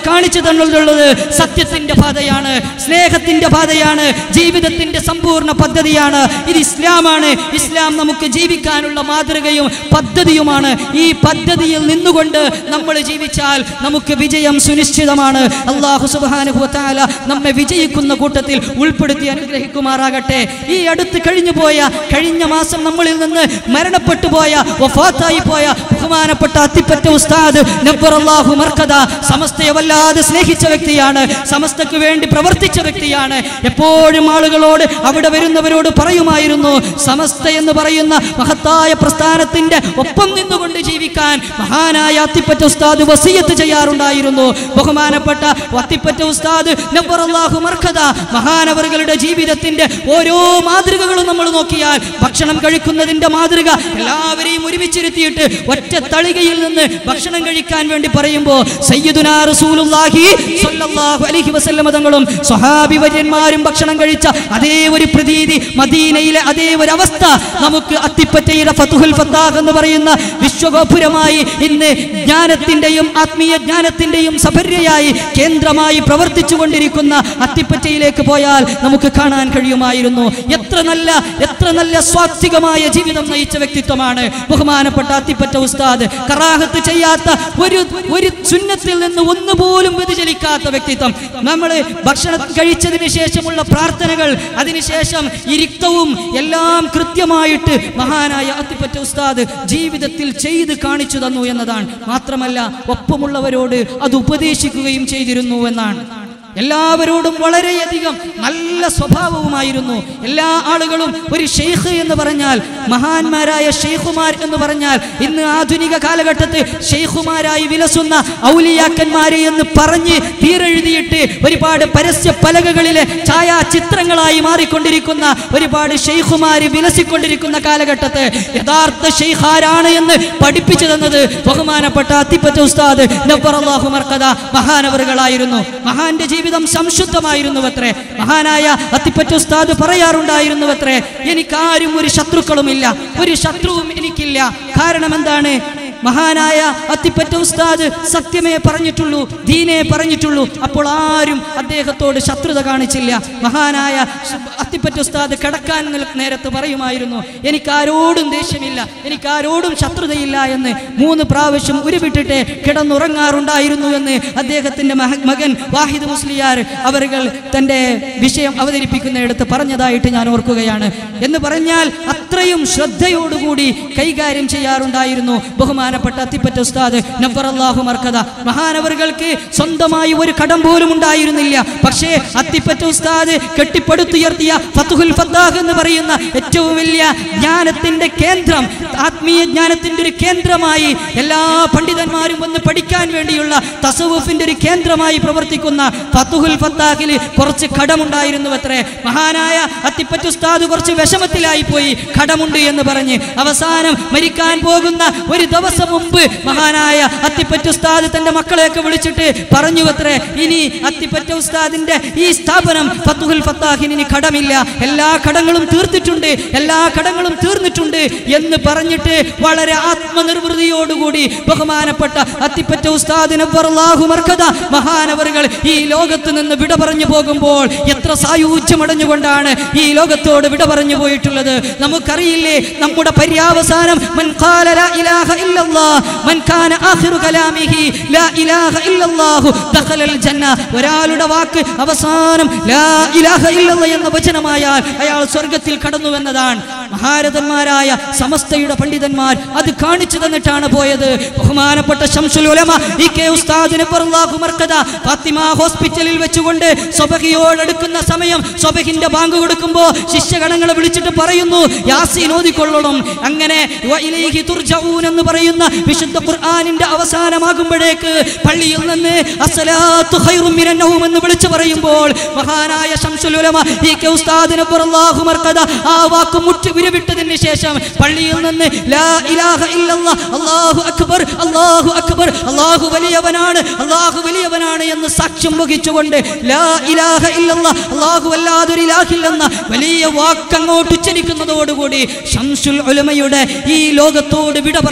തന്നുള്ളത് സത്യത്തിന്റെ പാതയാണ് സ്നേഹത്തിന്റെ പാതയാണ് ജീവിതത്തിന്റെ സമ്പൂർണ്ണ പദ്ധതിയാണ് ഇത് ഇസ്ലാമാണ് ഇസ്ലാം നമുക്ക് ജീവിക്കാനുള്ള മാതൃകയും പദ്ധതിയുമാണ് ഈ പദ്ധതിയിൽ നിന്നുകൊണ്ട് നമ്മൾ ജീവിച്ചാൽ നമുക്ക് വിജയം സുനിശ്ചിതമാണ് അള്ളാഹു സുബാനുഭവത്താല നമ്മെ വിജയിക്കുന്ന കൂട്ടത്തിൽ ഉൾപ്പെടുത്തി അനുഗ്രഹിക്കുമാറാകട്ടെ ഈ അടുത്ത് കഴിഞ്ഞു പോയ കഴിഞ്ഞ മാസം നമ്മളിൽ നിന്ന് മരണപ്പെട്ടു പോയ വഫാത്തായി പോയ ബഹുമാനപ്പെട്ട അത്തിപ്പറ്റ ഉസ്താദ് നബ്ബറല്ലാഹു മർക്കദ സമസ്തയെ വല്ലാതെ സ്നേഹിച്ച വ്യക്തിയാണ് സമസ്തക്ക് വേണ്ടി പ്രവർത്തിച്ച വ്യക്തിയാണ് എപ്പോഴും ആളുകളോട് അവിടെ വരുന്നവരോട് പറയുമായിരുന്നു സമസ്ത എന്ന് പറയുന്ന മഹത്തായ പ്രസ്ഥാനത്തിന്റെ ഒപ്പം നിന്നുകൊണ്ട് ജീവിക്കാൻ മഹാനായ അത്തിപ്പറ്റ ഉസ്താദ് വസീയത്ത് ചെയ്യാറുണ്ടായിരുന്നു ബഹുമാനപ്പെട്ട അത്തിപ്പറ്റ ഉസ്താദ് നബ്ബറല്ലാഹു മർക്കദ മഹാനവറുകളുടെ ജീവിതത്തിന്റെ ഓരോ മാതൃകകളും നമ്മൾ നോക്കിയാൽ ഭക്ഷണം കഴിക്കുന്നതിന്റെ മാതൃക എല്ലാവരെയും ഒരുമിച്ചിരുത്തിയിട്ട് ഒറ്റ തളികയിൽ നിന്ന് ഭക്ഷണം കഴിക്കാൻ വേണ്ടി പറയുമ്പോൾ സയ്യിദുനാ റസൂലുള്ളാഹി സ്വല്ലല്ലാഹു അലൈഹി വസല്ലമ തങ്ങളും സ്വഹാബി വര്യന്മാരും ഭക്ഷണം കഴിച്ച അതേ ഒരു പ്രതീതി മദീനയിലെ അതേ ഒരു അവസ്ഥ നമുക്ക് അത്തിപ്പറ്റയുടെ ഫതുഹുൽ ഫത്താഹ് എന്ന് പറയുന്ന വിശ്വഗോപുരമായി ഇന്ന് ജ്ഞാനത്തിന്റെയും ആത്മീയ ജ്ഞാനത്തിന്റെയും സഭര്യയായി കേന്ദ്രമായി പ്രവർത്തിച്ചു കൊണ്ടിരിക്കുന്ന അത്തിപ്പറ്റയിലേക്ക് പോയാൽ നമുക്ക് കാണാൻ കഴിയുമായിരുന്നു എത്ര നല്ല എത്ര നല്ല സ്വാത്വികമായ ജീവിതം നയിച്ച വ്യക്തിത്വമാണ് ബഹുമാനപ്പെട്ട അത്തിപ്പറ്റ ഉസ്താദ് കറാഹത്ത് ചെയ്യാത്ത ഒരു ഒരു സുന്നത്തിൽ നിന്ന് ഒന്നുപോലും വ്യതിചലിക്കാത്ത വ്യക്തിത്വം നമ്മൾ ഭക്ഷണം കഴിച്ചതിന് ശേഷമുള്ള പ്രാർത്ഥനകൾ അതിനുശേഷം ഇരിക്തവും എല്ലാം കൃത്യമായിട്ട് മഹാനായ അത്തിപ്പറ്റ ഉസ്താദ് ജീവിതത്തിൽ ചെയ്ത് കാണിച്ചു തന്നു എന്നതാണ് മാത്രമല്ല ഒപ്പമുള്ളവരോട് അത് ഉപദേശിക്കുകയും ചെയ്തിരുന്നു എന്നാണ് എല്ലാവരോടും വളരെയധികം നല്ല സ്വഭാവവുമായിരുന്നു എല്ലാ ആളുകളും ഒരു ഷെയ്ഖ് എന്ന് പറഞ്ഞാൽ മഹാന്മാരായ ഷെയ്ഖുമാർ എന്ന് പറഞ്ഞാൽ ഇന്ന് ആധുനിക കാലഘട്ടത്തിൽ ഷെയ്ഖുമാരായി വിലസുന്ന ഔലിയാക്കന്മാരെ എന്ന് പറഞ്ഞ് തീരെഴുതിയിട്ട് ഒരുപാട് പരസ്യ പലകകളിലെ ഛായാചിത്രങ്ങളായി മാറിക്കൊണ്ടിരിക്കുന്ന ഒരുപാട് ഷെയ്ഖുമാര് വിലസിക്കൊണ്ടിരിക്കുന്ന കാലഘട്ടത്ത് യഥാർത്ഥ ഷെയ്ഖ് ആരാണ് എന്ന് പഠിപ്പിച്ചു തന്നത് ബഹുമാനപ്പെട്ട അത്തിപ്പറ്റ ഉസ്താദ് നബ്ബറല്ലാഹു മർക്കദ മഹാനവറുകളായിരുന്നു മഹാന്റെ ജീവിതം സംശുദ്ധമായിരുന്നു അത്രേ മഹാനായ അത്തിപ്പറ്റ ഉസ്താദ് പറയാറുണ്ടായിരുന്നു അത്രേ എനിക്കാരും ഒരു ശത്രുക്കളുമില്ല ഒരു ശത്രുവും എനിക്കില്ല കാരണം എന്താണ് മഹാനായ അത്തിപ്പറ്റ ഉസ്താദ് സത്യമേ പറഞ്ഞിട്ടുള്ളൂ ദീനേ പറഞ്ഞിട്ടുള്ളൂ അപ്പോൾ ആരും അദ്ദേഹത്തോട് ശത്രുത കാണിച്ചില്ല മഹാനായ ഷ്- അത്തിപ്പറ്റ ഉസ്താദ് കിടക്കാൻ നിൽ- നേരത്ത് പറയുമായിരുന്നു എനിക്കാരോടും ദേഷ്യമില്ല എനിക്കാരോടും ശത്രുതയില്ല എന്ന് മൂന്ന് പ്രാവശ്യം ഉരുവിട്ടിട്ട് കിടന്നുറങ്ങാറുണ്ടായിരുന്നു എന്ന് അദ്ദേഹത്തിന്റെ മഹ- മകൻ വാഹിദ് മുസ്ലിയാർ അവர்கள் തന്റെ വിഷയം അവതരിപ്പിക്കുന്നിടത്ത് പറഞ്ഞതായിട്ട് ഞാൻ ഓർക്കുകയാണ് എന്ന് പറഞ്ഞാൽ അത്രയും ശ്രദ്ധയോടുകൂടി കൈകാര്യം ചെയ്യാറുണ്ടായിരുന്നു ബഹുമാനപ്പെട്ട അത്തിപ്പറ്റ ഉസ്താദ് നബ്ബറല്ലാഹു മർക്കദ മഹാനവറുകൾക്ക് സ്വന്തമായി ഒരു കടം പോലും ഉണ്ടായിരുന്നില്ല പക്ഷേ അത്തിപ്പറ്റ ഉസ്താദ് കെട്ടിപ്പടുത്തുയർത്തിയ ഫത്തുഹുൽ ഫത്താഹ് എന്ന് പറയുന്ന ഏറ്റവും വലിയ ജ്ഞാനത്തിന്റെ കേന്ദ്രം ആത്മീയ ജ്ഞാനത്തിന്റെ ഒരു കേന്ദ്രമായി എല്ലാ പണ്ഡിതന്മാരും വന്ന് പഠിക്കാൻ വേണ്ടിയുള്ള തസവുഫിന്റെ ഒരു കേന്ദ്രമായി പ്രവർത്തിക്കുന്ന ഫത്തുഹുൽ ഫത്താഹിൽ കുറച്ച് കടമുണ്ടായിരുന്നു അത്രേ മഹാനായ അത്തിപ്പറ്റ ഉസ്താദ് കുറച്ച് വിഷമത്തിലായി പോയി കടമുണ്ട് എന്ന് പറഞ്ഞ് അവസാനം മരിക്കാൻ പോകുന്ന ഒരു ദിവസം മുമ്പ് മഹാനായ അത്തിപ്പറ്റ ഉസ്താദ് തന്റെ മക്കളെയൊക്കെ വിളിച്ചിട്ട് പറഞ്ഞു അത്രേ ഇനി അത്തിപ്പറ്റ ഉസ്താദിന്റെ ഈ സ്ഥാപനം ഫത്തുഹുൽ ഫത്താഹിന് ഇനി കടമില്ല എല്ലാ കടങ്ങളും തീർത്തിട്ടുണ്ട് എല്ലാ കടങ്ങളും തീർന്നിട്ടുണ്ട് എന്ന് പറഞ്ഞിട്ട് വളരെ ആത്മനിർവൃതിയോടുകൂടി ബഹുമാനപ്പെട്ട അത്തിപ്പറ്റ ഉസ്താദിന് മർക്കത മഹാനവറുകൾ ഈ ലോകത്ത് നിന്ന് വിട പറഞ്ഞു പോകുമ്പോൾ എത്ര സായൂജ്യമടഞ്ഞുകൊണ്ടാണ് ഈ ലോകത്തോട് വിട പറഞ്ഞു പോയിട്ടുള്ളത് നമുക്കറിയില്ലേ നമ്മുടെ പര്യാവസാനം മൻ ഖാല ലാ ഇലാഹ ഇല്ലല്ലാഹ് മൻ കാന ആഖിറു കലാമിഹി ലാ ഇലാഹ ഇല്ലല്ലാഹു ദഖലൽ ജന്ന ഒരാളുടെ വാക്ക് അവസാനം ലാ ഇലാഹ ഇല്ലല്ലാഹ് എന്ന വചനമായാൽ അയാൾ സ്വർഗത്തിൽ കടന്നു എന്നതാണ് മഹാരഥന്മാരായ സമസ്തയുടെ പണ്ഡിതന്മാർ അത് കാണിച്ചു തന്നിട്ടാണ് പോയത് ബഹുമാനപ്പെട്ട ശംസുൽ ഉലമ ഇ കെ ഉസ്താദിനെ പറല്ലാഹു മർക്കദ ഫാത്തിമ ഹോസ്പിറ്റലിൽ വെച്ചുകൊണ്ട് സ്വബഹിയോടടുക്കുന്ന സമയം സ്വബഹിന്റെ ബാങ്ക് കൊടുക്കുമ്പോൾ ശിഷ്യഗണങ്ങളെ വിളിച്ചിട്ട് പറയുന്നു യാസീൻ ഓതിക്കൊള്ളണം അങ്ങനെ വ ഇലൈഹി തുർജഊൻ എന്ന് പറയുന്ന വിശുദ്ധ ഖുർആനിന്റെ അവസാനമാകുമ്പോഴേക്ക് പള്ളിയിൽ നിന്ന് അസ്സലാത്തു ഖൈറും മിനൻ നൗം എന്ന് വിളിച്ചു പറയുമ്പോൾ മഹാനായ ശംസുൽ ഉലമ ഇ കെ ഉസ്താദിനെ പറല്ലാഹു മർക്കദ ആ വാക്ക് മുറ്റി ഉരുവിട്ടതിന് ശേഷം പള്ളിയിൽ നിന്ന് ലാ ഇലാഹ ഇല്ലല്ലാഹ് അല്ലാഹു അക്ബർ അല്ലാഹു അക്ബർ അല്ലാഹു വലിയവനാണ് അല്ലാഹു വലിയവനാണ് എന്ന് സാക്ഷ്യം വഹിച്ചുകൊണ്ട് ലാ ഇലാഹ ഇല്ലല്ലാഹ് അല്ലാഹു അല്ലാതൊരു ഇലാഹില്ലെന്ന വലിയ വാക്കങ്ങോട്ട് ഉച്ചരിക്കുന്നതോടുകൂടി ഷംസുൽ ഉലമയുടെ ഈ ലോകത്തോട് വിട പറഞ്ഞു പോവുക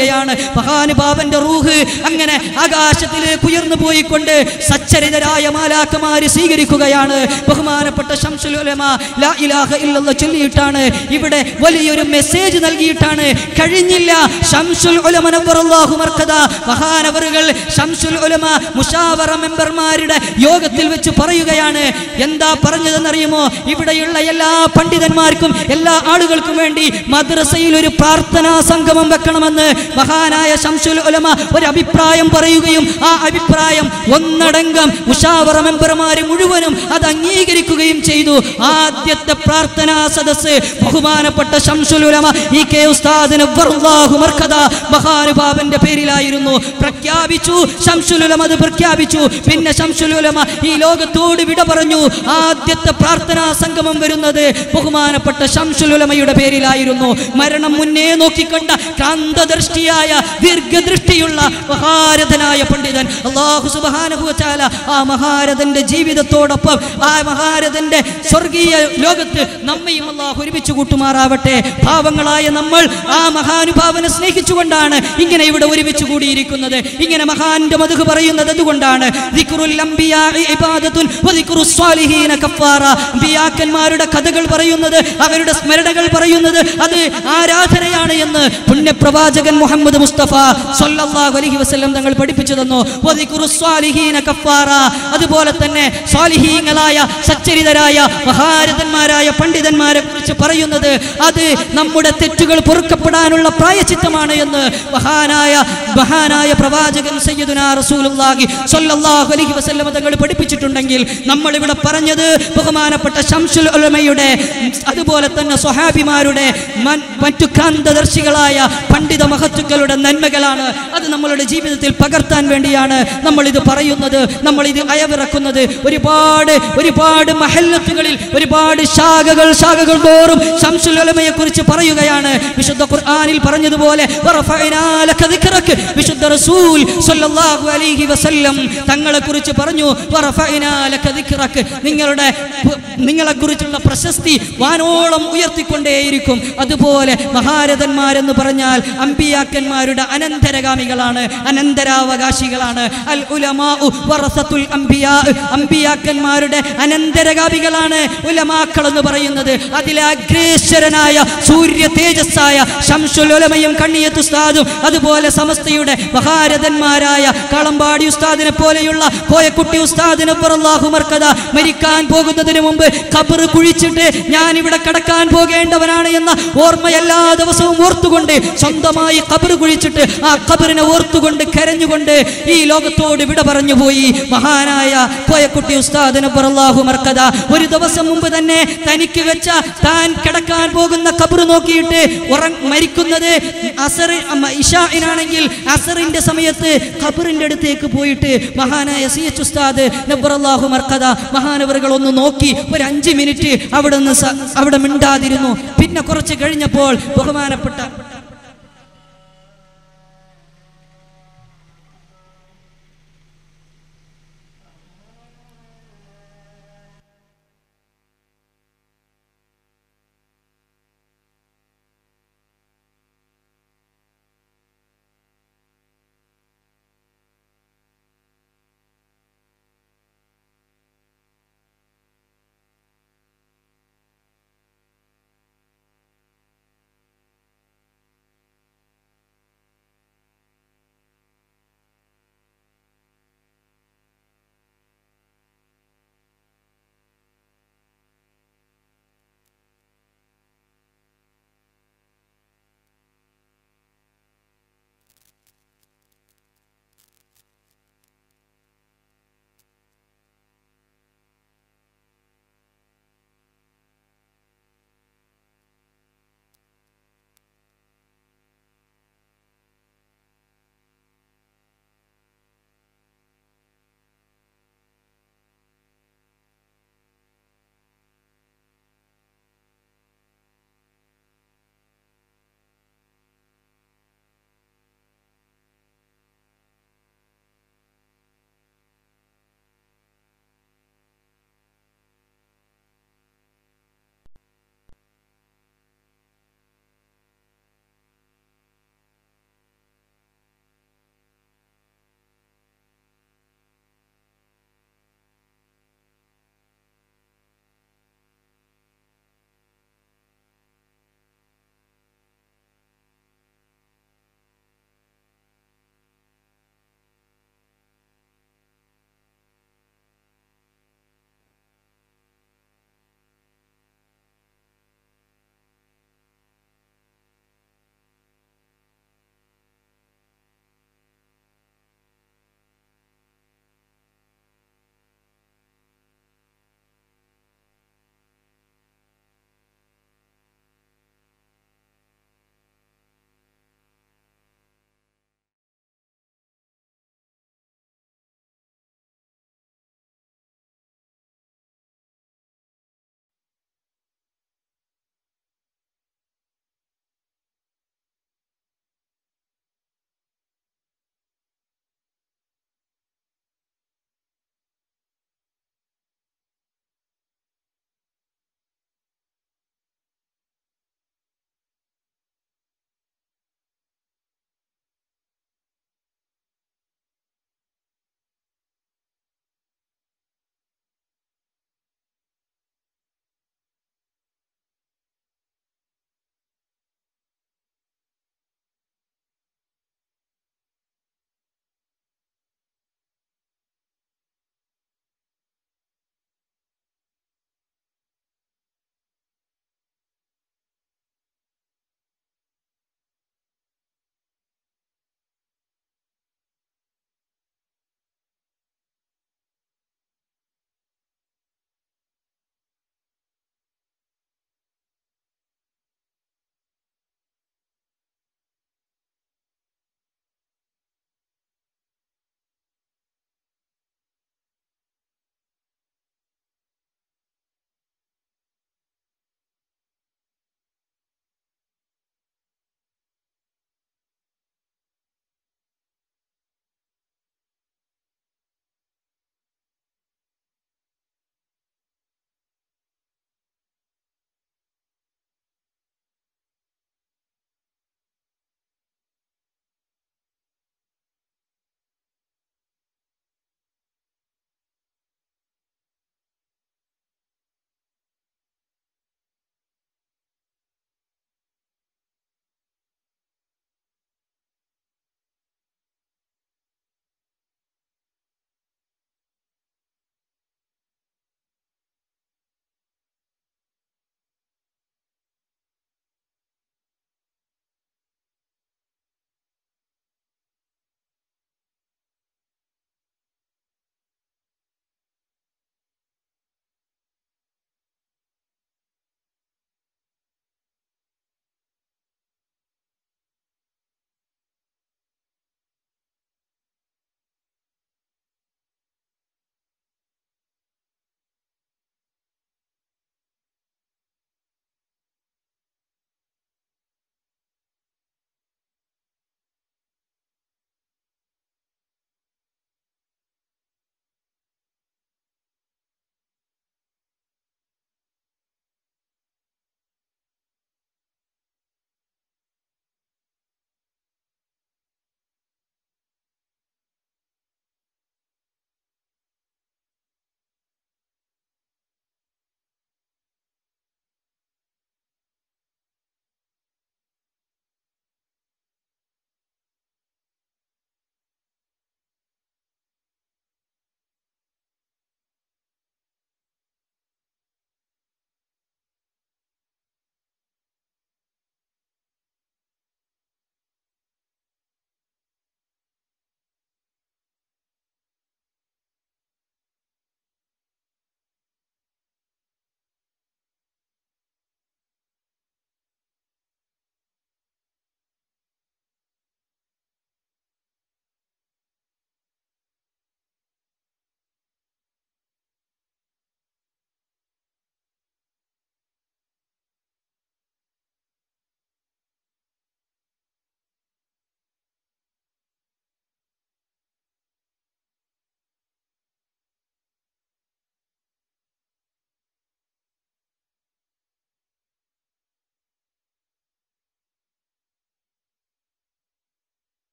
പോവുകയാണ് മഹാനുഭാവന്റെ റൂഹ് അങ്ങനെ ആകാശത്തിലേക്ക് ഉയർന്നു പോയിക്കൊണ്ട് സച്ചരിതരായ മാലാക്കമാര് സ്വീകരിക്കുകയാണ് ബഹുമാനപ്പെട്ട ശംസുൽ ഉലമ ലാ ഇലാഹ ഇല്ലല്ലാഹ് ചൊല്ലിയിട്ടാണ് ഇവിടെ വലിയൊരു മെസ്സേജ് നൽകിയിട്ടാണ് കഴിഞ്ഞില്ല ശംസുൽ ഉലമ നവ്വറല്ലാഹു മർക്കദ മഹാനവറുകൾ ശംസുൽ ഉലമ മുഷാവറ മെമ്പർമാരുടെ യോഗത്തിൽ വെച്ച് പറയുകയാണ് എന്താ പറഞ്ഞതെന്നറിയുമോ ഇവിടെയുള്ള എല്ലാ പണ്ഡിതന്മാർക്കും എല്ലാ ആളുകൾക്കും വേണ്ടി മദ്രസയിൽ ഒരു പ്രാർത്ഥനാ സംഗമം വെക്കണമെന്ന് മഹാനായ ശംസുൽ ഉലമ ഒരു അഭിപ്രായം പറയുകയും ആ അഭിപ്രായം ഒന്നടങ്കം മുഷാവറ മെമ്പർമാര് മുഴുവനും അത് അംഗീകരിക്കുകയും ചെയ്തു ആദ്യത്തെ പ്രാർത്ഥനാ സദസ്സ് ബഹുമാനപ്പെട്ട ശംസുൽ ഉലമ ഈ കെ ഉസ്താദിന് വറുല്ലാഹു മർക്കദ മഹാനുഭാവന്റെ പേരിലായിരുന്നു പ്രഖ്യാപിച്ചു ശംസുൽ ഉലമ അത് പ്രഖ്യാപിച്ചു പിന്നെ ശംസുൽ ഉലമ ഈ ലോകത്തോട് വിട പറഞ്ഞു ആദ്യത്തെ പ്രാർത്ഥനാ സംഗമം വരുന്നത് ബഹുമാനപ്പെട്ട ശംസുൽ ഉലമയുടെ പേരിലായിരുന്നു മരണം മുന്നേ നോക്കിക്കണ്ട ക്രാന്തദൃഷ്ടിയായ ദീർഘദൃഷ്ടിയുള്ള മഹാരഥനായ പണ്ഡിതൻ അള്ളാഹു സുബ്ഹാനഹു വതആല ആ മഹാരഥന്റെ ജീവിതത്തോടൊപ്പം ആ മഹാരഥന്റെ സ്വർഗീയ ലോകത്ത് നമ്മയും അള്ളാഹു ഒരുമിച്ച് കൂട്ടുമാറാവട്ടെ പാവങ്ങളായ നമ്മൾ ആ മഹാനുഭാവനെ സ്നേഹിച്ചുകൊണ്ടാണ് ഇങ്ങനെ ഇവിടെ ഒരുമിച്ച് കൂടിയിരിക്കുന്നത് ഇങ്ങനെ മഹാന്റെ മധു പറയുന്നത് അതുകൊണ്ടാണ് ദിക്റുൽ അംബിയാഇ ഇബാദത്തുൻ വദിക്റുസ് സ്വാലിഹീന കഫാറ അംബിയാക്കന്മാരുടെ കഥകൾ പറയുന്നത് അവരുടെ സ്മരണകൾ പറയുന്നത് അത് ആരാധനയാണ് എന്ന് പുണ്യപ്രവാചകൻ മുഹമ്മദ് മുസ്തഫ സല്ലല്ലാഹു അലൈഹി വസല്ലം തങ്ങൾ പഠിപ്പിച്ചു തന്നു വദിക്റുസ് സ്വാലിഹീന കഫാറ അതുപോലെ തന്നെ സ്വാലിഹീങ്ങളായ സച്ചരിതരായ മഹാരഥന്മാരായ പണ്ഡിതന്മാരെ കുറിച്ച് പറയുന്നത് അത് നമ്മുടെ തെറ്റുകൾ പൊറുക്കപ്പെടാനുള്ള പ്രായച്ചിത്തമാണ് എന്ന് മഹാനായ മഹാനായ പ്രവാചകൻ സയ്യിദുനാ റസൂലുള്ളാഹി സ്വല്ലല്ലാഹു അലൈഹി വസല്ലം തങ്ങൾ പഠിപ്പിച്ചിട്ടുണ്ടെങ്കിൽ നമ്മൾ ഇവിടെ പറഞ്ഞത് ബഹുമാനപ്പെട്ട ശംസുൽ ഉലമയുടെ അതുപോലെ തന്നെ സ്വഹാബിമാരുടെ മൻ- മറ്റു കാന്തദർശികളായ പണ്ഡിത മഹത്തുക്കളുടെ നന്മകളാണ് അത് നമ്മളുടെ ജീവിതത്തിൽ പകർത്താൻ വേണ്ടിയാണ് നമ്മൾ ഇത് പറയുന്നത് നമ്മൾ ഇത് അയവിറക്കുന്നത് ഒരുപാട് ഒരുപാട് മഹല്ലത്തുകളിൽ ഒരുപാട് ശാഖകൾ ശാഖകൾ തോറും ശംസുൽ ഉലമയെ കുറിച്ച് പറയുകയാണ് വിശുദ്ധ ഖുർആനിൽ പറഞ്ഞതുപോലെ "വറഫഅനാ ലക ദിക്റക" വിശുദ്ധ റസൂൽ സ്വല്ലല്ലാഹു അലൈഹി വസല്ലം തങ്ങളെ കുറിച്ച് പറഞ്ഞു "വറഫഅനാ ലക ദിക്റക" നിങ്ങളുടെ നിങ്ങളെ കുറിച്ചുള്ള പ്രശസ്തി വാനോളം ഉയർത്തിക്കൊണ്ടേയിരിക്കും അതുപോലെ മഹാരഥന്മാരെന്ന് പറഞ്ഞാൽ അമ്പിയാക്കന്മാരുടെ അനന്തരഗാമികളാണ് അനന്തരാവകാശികളാണ് അൽ ഉലമാഉ വറസത്തുൽ അംബിയാ അമ്പിയാക്കന്മാരുടെ അനന്തരഗാമികളാണ് ഉലമാക്കൾ എന്ന് പറയുന്നത് അതിലഗ്രേശ്വരനായ സൂര്യ തേജസ്സായ ശംസുൽ ഉലമയും കണ്ണിയത്ത് ഉസ്താദും അതുപോലെ സമസ്തയുടെ മഹാരഥന്മാരായ കളമ്പാടി ഉസ്താദിനെ പോലെയുള്ള കോയക്കുട്ടി ഉസ്താദിനെ പുറല്ലാഹു മർക്കത മരിക്കാൻ പോകുന്നതിന് മുമ്പ് ഖബർ കുഴിച്ചിട്ട് ഞാൻ ഇവിടെ കടക്കാൻ പോകേണ്ടവനാണ് എന്ന ഓർമ്മ എല്ലാ ദിവസവും ഓർത്തുകൊണ്ട് സ്വന്തമായി ഖബർ കുഴിച്ചിട്ട് ആ ഖബറിനെ ഓർത്തുകൊണ്ട് കരഞ്ഞുകൊണ്ട് ഈ ലോകത്തോട് വിട പറഞ്ഞു പോയി മഹാനായ കോയക്കുട്ടി ഉസ്താദിനെ പുറല്ലാഹു മർക്കത ഒരു ദിവസം മുമ്പ് തന്നെ തനിക്ക് വെച്ച താൻ കിടക്കാൻ പോകുന്ന ഖബർ നോക്കിയിട്ട് ഉറ മരിക്കുന്നത് അസർ ഇഷാഇനാണെങ്കിൽ അസറിന്റെ സമയത്ത് ഖബറിന്റെ അടുത്തേക്ക് പോയിട്ട് മഹാനായ സി എച്ച് ഉസ്താദ് നബ്ബറല്ലാഹു മർക്കത മഹാനവറുകൾ ഒന്ന് നോക്കി ഒരു അഞ്ച് മിനിറ്റ് അവിടെ നിന്ന് സ- അവിടെ മിണ്ടാതിരുന്നു പിന്നെ കുറച്ച് കഴിഞ്ഞപ്പോൾ ബഹുമാനപ്പെട്ട